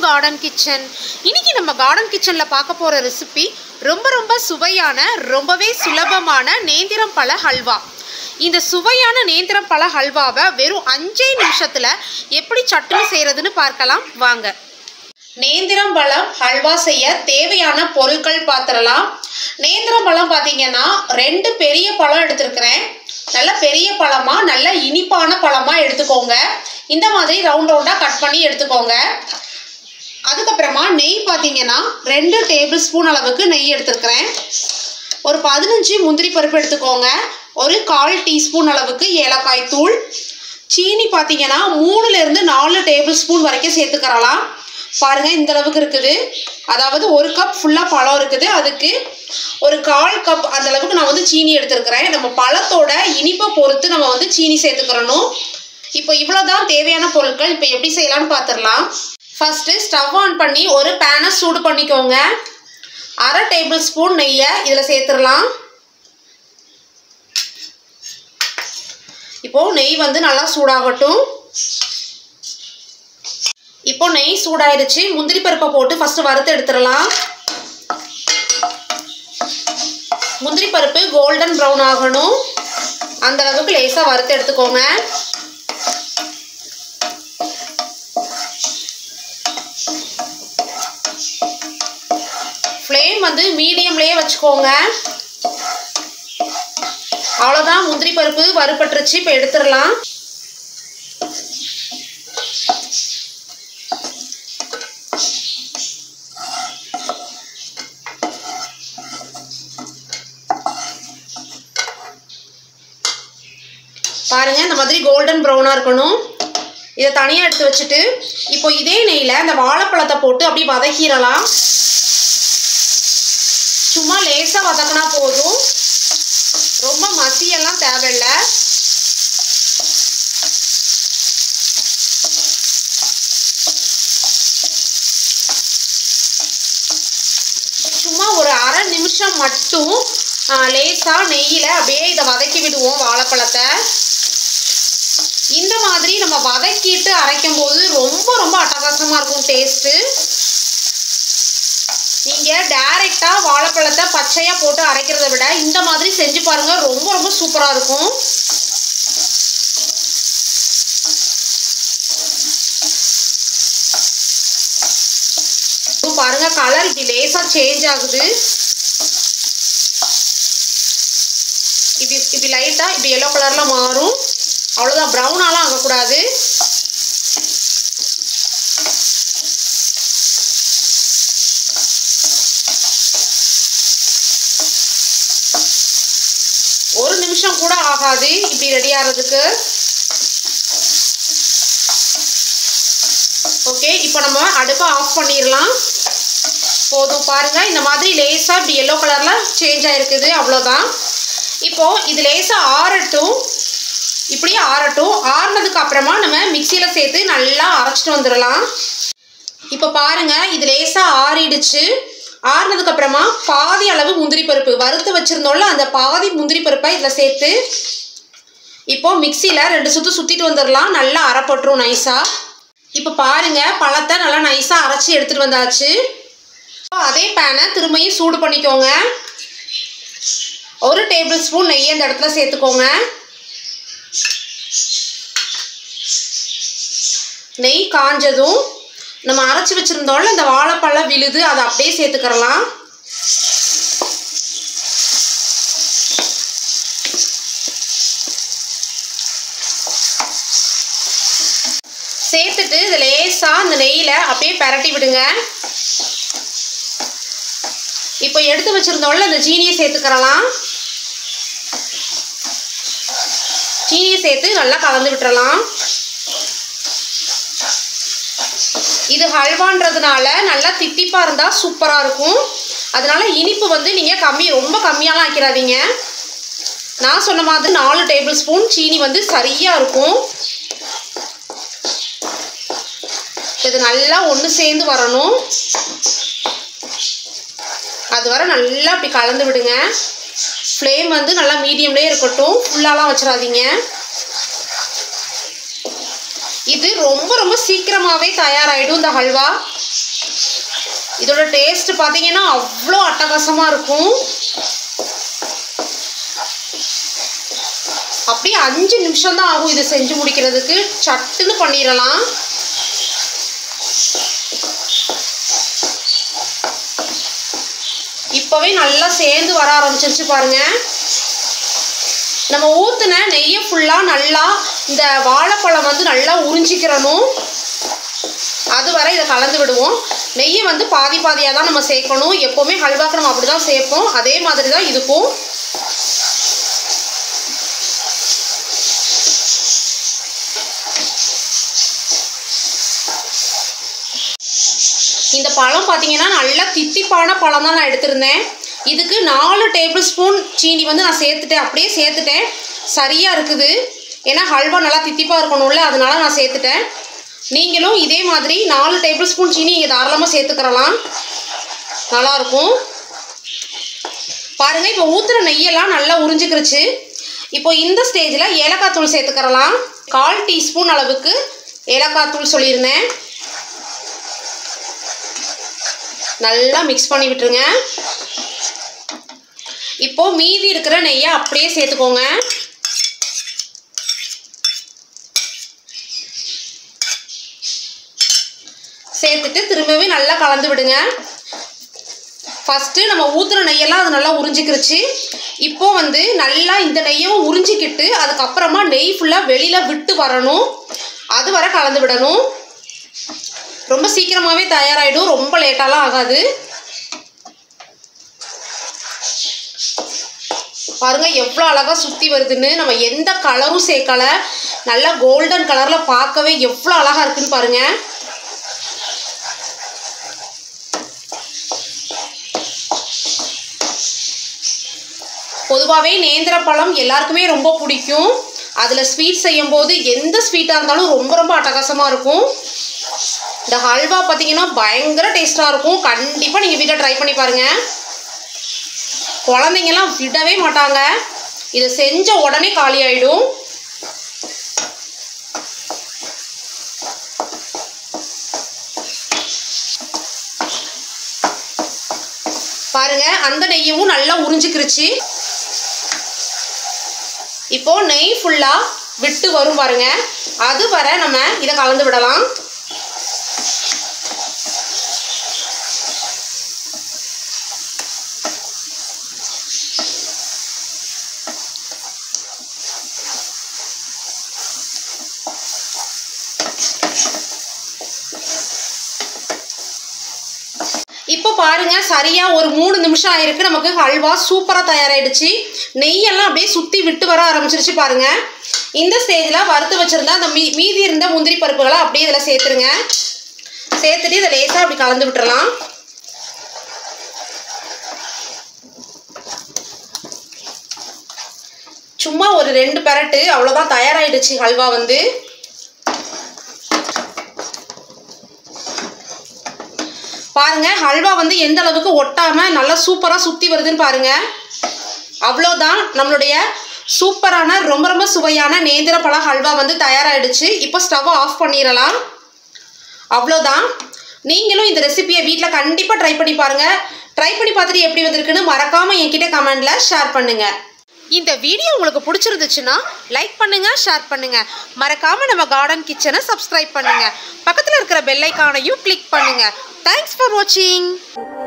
garden kitchen இன்னைக்கு நம்ம garden கிச்சனில் பார்க்க போகிற ரெசிபி ரொம்ப ரொம்ப சுவையான ரொம்பவே சுலபமான நேந்திரம் பழ ஹல்வா இந்த சுவையான நேந்திரம் பழ ஹல்வாவை வெறும் அஞ்சே நிமிஷத்தில் எப்படி சட்டுன்னு செய்கிறதுன்னு பார்க்கலாம் வாங்க நேந்திரம் பழம் ஹல்வா செய்ய தேவையான பொருட்கள் பார்த்துடலாம் நேந்திரம் பழம் பார்த்தீங்கன்னா ரெண்டு பெரிய பழம் எடுத்திருக்கிறேன் நல்ல பெரிய பழமா நல்ல இனிப்பான பழமா எடுத்துக்கோங்க இந்த மாதிரி ரவுண்ட் ரவுண்டாக கட் பண்ணி எடுத்துக்கோங்க அதுக்கப்புறமா நெய் பார்த்தீங்கன்னா ரெண்டு டேபிள் ஸ்பூன் அளவுக்கு நெய் எடுத்துருக்கிறேன் ஒரு பதினஞ்சு முந்திரி பருப்பு எடுத்துக்கோங்க ஒரு கால் டீஸ்பூன் அளவுக்கு ஏலக்காய் தூள் சீனி பார்த்தீங்கன்னா மூணுலேருந்து நாலு டேபிள் ஸ்பூன் வரைக்கும் சேர்த்துக்கிறலாம் பாருங்க இந்த அளவுக்கு இருக்குது அதாவது ஒரு கப் ஃபுல்லாக பழம் இருக்குது அதுக்கு ஒரு கால் கப் அந்த அளவுக்கு நான் வந்து சீனி எடுத்துருக்கிறேன் நம்ம பழத்தோட இனிப்பை பொறுத்து நம்ம வந்து சீனி சேர்த்துக்கிறணும் இப்போ இவ்வளோதான் தேவையான பொருட்கள் இப்போ எப்படி செய்யலாம்னு பார்த்துடலாம் ஃபஸ்ட்டு ஸ்டவ் ஆன் பண்ணி ஒரு பேனை சூடு பண்ணிக்கோங்க அரை டேபிள் ஸ்பூன் நெய்யை இதில் சேர்த்துடலாம் இப்போது நெய் வந்து நல்லா சூடாகட்டும் இப்போ நெய் சூடாயிருச்சு முந்திரி பருப்பை போட்டு ஃபஸ்ட்டு வறுத்து எடுத்துடலாம் முந்திரி பருப்பு கோல்டன் ப்ரௌன் ஆகணும் அந்த அளவுக்கு லேசாக வறுத்து எடுத்துக்கோங்க ஃப்ளேம் வந்து மீடியம்லேயே வச்சுக்கோங்க அவ்வளோதான் முந்திரி பருப்பு வறுபட்டுருச்சு இப்போ எடுத்துடலாம் பாருங்க இந்த மாதிரி கோல்டன் ப்ரௌனாக இருக்கணும் இதை தனியாக எடுத்து வச்சுட்டு இப்போ இதே நெய்யில் இந்த வாழைப்பழத்தை போட்டு அப்படி வதக்கிடலாம் சும்மா லேசாக வதக்கினா போதும் ரொம்ப மசியெல்லாம் தேவையில்லை சும்மா ஒரு அரை நிமிஷம் மட்டும் லேசாக நெய்யில் அப்படியே இதை வதக்கி விடுவோம் வாழைப்பழத்தை இந்த மாதிரி நம்ம வதக்கிட்டு அரைக்கும் போது ரொம்ப ரொம்ப அட்டகாசமாக இருக்கும் டேஸ்ட்டு நீங்கள் டைரெக்டாக வாழைப்பழத்தை பச்சையாக போட்டு அரைக்கிறத விட இந்த மாதிரி செஞ்சு பாருங்கள் ரொம்ப ரொம்ப சூப்பராக இருக்கும் பாருங்க கலர் இப்படி லேசாக சேஞ்ச் ஆகுது இப்படி இப்படி லைட்டாக இப்படி எல்லோ கலரில் மாறும் அவ்வளோதான் ப்ரௌனாலாம் ஆகக்கூடாது ஒரு நிமிஷம் கூட ஆகாது இப்படி ரெடி ஆகிறதுக்கு ஓகே இப்போ நம்ம அடுப்பை ஆஃப் பண்ணிடலாம் போதும் பாருங்கள் இந்த மாதிரி லேசாக இப்படி எல்லோ கலரில் சேஞ்ச் ஆகிருக்குது அவ்வளோதான் இப்போது இது லேசாக ஆறட்டும் இப்படியே ஆறட்டும் ஆறுனதுக்கு அப்புறமா நம்ம மிக்சியில் சேர்த்து நல்லா அரைச்சிட்டு வந்துடலாம் இப்போ பாருங்கள் இது லேசாக ஆறிடுச்சு ஆறுனதுக்கு அப்புறமா பாதி அளவு முந்திரி பருப்பு வறுத்து வச்சுருந்தோம்ல அந்த பாதி முந்திரி பருப்பை இதில் சேர்த்து இப்போது மிக்சியில் ரெண்டு சுற்று சுற்றிட்டு வந்துடலாம் நல்லா அரைப்பட்டுரும் நைஸாக இப்போ பாருங்கள் பழத்தை நல்லா நைஸாக அரைச்சி எடுத்துகிட்டு வந்தாச்சு அதே பேனை திரும்பியும் சூடு பண்ணிக்கோங்க ஒரு டேபிள் ஸ்பூன் நெய் அந்த இடத்துல சேர்த்துக்கோங்க நெய் காஞ்சதும் நம்ம அரைச்சி வச்சுருந்தோம்ல இந்த வாழைப்பழம் விழுது அதை அப்படியே சேர்த்துக்கிறலாம் சேர்த்துட்டு இது லேசாக இந்த நெய்யில் அப்படியே பரட்டி விடுங்க இப்போ எடுத்து வச்சுருந்தோம்ல இந்த சீனியை சேர்த்துக்கிறலாம் சீனியை சேர்த்து நல்லா கலந்து விட்டுறலாம் இது ஹல்வான்றதுனால நல்லா தித்திப்பாக இருந்தால் சூப்பராக இருக்கும் அதனால இனிப்பு வந்து நீங்கள் கம்மி ரொம்ப கம்மியாலாம் ஆக்கிறாதீங்க நான் சொன்ன மாதிரி நாலு டேபிள் ஸ்பூன் சீனி வந்து சரியாக இருக்கும் இது நல்லா ஒன்று சேர்ந்து வரணும் அது வர நல்லா அப்படி கலந்து விடுங்க ஃப்ளேம் வந்து நல்லா மீடியம்லேயே இருக்கட்டும் ஃபுல்லாலாம் வச்சிடாதீங்க இது ரொம்ப ரொம்ப சீக்கிரமாகவே தயாராகிடும் இந்த ஹல்வா இதோட டேஸ்ட் பார்த்தீங்கன்னா அவ்வளோ அட்டகாசமாக இருக்கும் அப்படியே அஞ்சு நிமிஷம் தான் ஆகும் இதை செஞ்சு முடிக்கிறதுக்கு சட்டுன்னு பண்ணிடலாம் இப்போவே நல்லா சேர்ந்து வர ஆரம்பிச்சிருச்சு பாருங்க நம்ம ஊற்றின நெய்யை ஃபுல்லாக நல்லா இந்த வாழைப்பழம் வந்து நல்லா உறிஞ்சிக்கிறணும் அது வரை இதை கலந்து விடுவோம் நெய்யை வந்து பாதி பாதியாக தான் நம்ம சேர்க்கணும் எப்போவுமே ஹல்வாக்கு நம்ம அப்படி தான் சேர்ப்போம் அதே மாதிரி தான் இதுக்கும் இந்த பழம் பார்த்தீங்கன்னா நல்லா தித்திப்பான பழம் தான் நான் எடுத்திருந்தேன் இதுக்கு நாலு டேபிள் ஸ்பூன் சீனி வந்து நான் சேர்த்துட்டேன் அப்படியே சேர்த்துட்டேன் சரியாக இருக்குது ஏன்னா ஹல்வா நல்லா தித்திப்பாக இருக்கணும்ல அதனால நான் சேர்த்துட்டேன் நீங்களும் இதே மாதிரி நாலு டேபிள் ஸ்பூன் சீனி இங்கே தாராளமாக சேர்த்துக்கிறலாம் நல்லாயிருக்கும் பாருங்கள் இப்போ ஊற்றுற நெய்யெல்லாம் நல்லா உறிஞ்சிக்கிருச்சு இப்போ இந்த ஸ்டேஜில் ஏலக்காய் தூள் சேர்த்துக்கிறலாம் கால் டீஸ்பூன் அளவுக்கு ஏலக்காய் தூள் சொல்லியிருந்தேன் நல்லா மிக்ஸ் பண்ணி விட்டுருங்க இப்போ மீதி இருக்கிற நெய்யை அப்படியே சேர்த்துக்கோங்க சேர்த்துட்டு திரும்பவே நல்லா கலந்து விடுங்க ஃபஸ்ட்டு நம்ம ஊற்றுன நெய்யெல்லாம் அது நல்லா உறிஞ்சிக்கிருச்சு இப்போ வந்து நல்லா இந்த நெய்யும் உறிஞ்சிக்கிட்டு அதுக்கப்புறமா நெய் ஃபுல்லாக வெளியில் விட்டு வரணும் அது வரை கலந்து விடணும் ரொம்ப சீக்கிரமாகவே தயாராகிடும் ரொம்ப லேட்டாலாம் ஆகாது பாருங்க எவ்வளோ அழகாக சுற்றி வருதுன்னு நம்ம எந்த கலரும் சேர்க்கலை நல்லா கோல்டன் கலரில் பார்க்கவே எவ்வளோ அழகாக இருக்குன்னு பாருங்க பொதுவாகவே நேந்திர பழம் எல்லாருக்குமே ரொம்ப பிடிக்கும் அதில் ஸ்வீட் செய்யும்போது எந்த ஸ்வீட்டாக இருந்தாலும் ரொம்ப ரொம்ப அட்டகாசமாக இருக்கும் இந்த ஹல்வா பார்த்தீங்கன்னா பயங்கர டேஸ்ட்டாக இருக்கும் கண்டிப்பாக நீங்கள் வீட்டில் ட்ரை பண்ணி பாருங்கள் குழந்தைங்கலாம் விடவே மாட்டாங்க இதை செஞ்ச உடனே காலி ஆயிடும் பாருங்க அந்த நெய்யவும் நல்லா உறிஞ்சிக்கிருச்சு இப்போ நெய் ஃபுல்லா விட்டு வரும் பாருங்க அது வர நம்ம இதை கலந்து விடலாம் இப்போ பாருங்க சரியா ஒரு மூணு நிமிஷம் ஆயிருக்கு நமக்கு ஹல்வா சூப்பராக தயாராயிடுச்சு நெய்யெல்லாம் அப்படியே சுற்றி விட்டு வர ஆரம்பிச்சிருச்சு பாருங்க இந்த ஸ்டேஜில் வறுத்து வச்சிருந்தா அந்த மீ மீதி இருந்த முந்திரி பருப்புகளை அப்படியே இதில் சேர்த்துருங்க சேர்த்துட்டு இதை லேசாக அப்படி கலந்து விட்டுறலாம் சும்மா ஒரு ரெண்டு பெரட்டு அவ்வளோதான் தயாராகிடுச்சு ஹல்வா வந்து பாருங்க ஹல்வா வந்து எந்த அளவுக்கு ஒட்டாம நல்லா சூப்பராக சுற்றி வருதுன்னு பாருங்க அவ்வளோதான் நம்மளுடைய சூப்பரான ரொம்ப ரொம்ப சுவையான நேந்திர பழ ஹல்வா வந்து தயாராகிடுச்சு இப்போ ஸ்டவ்வை ஆஃப் பண்ணிடலாம் அவ்வளோதான் நீங்களும் இந்த ரெசிபியை வீட்டில் கண்டிப்பாக ட்ரை பண்ணி பாருங்கள் ட்ரை பண்ணி பார்த்துட்டு எப்படி வந்திருக்குன்னு மறக்காமல் என்கிட்ட கமெண்டில் ஷேர் பண்ணுங்கள் இந்த வீடியோ உங்களுக்கு பிடிச்சிருந்துச்சுன்னா லைக் பண்ணுங்க ஷேர் பண்ணுங்க மறக்காம நம்ம கார்டன் கிச்சனை சப்ஸ்கிரைப் பண்ணுங்க பக்கத்தில் இருக்கிற பெல் ஐக்கானையும் கிளிக் பண்ணுங்க தேங்க்ஸ் ஃபார் வாட்சிங்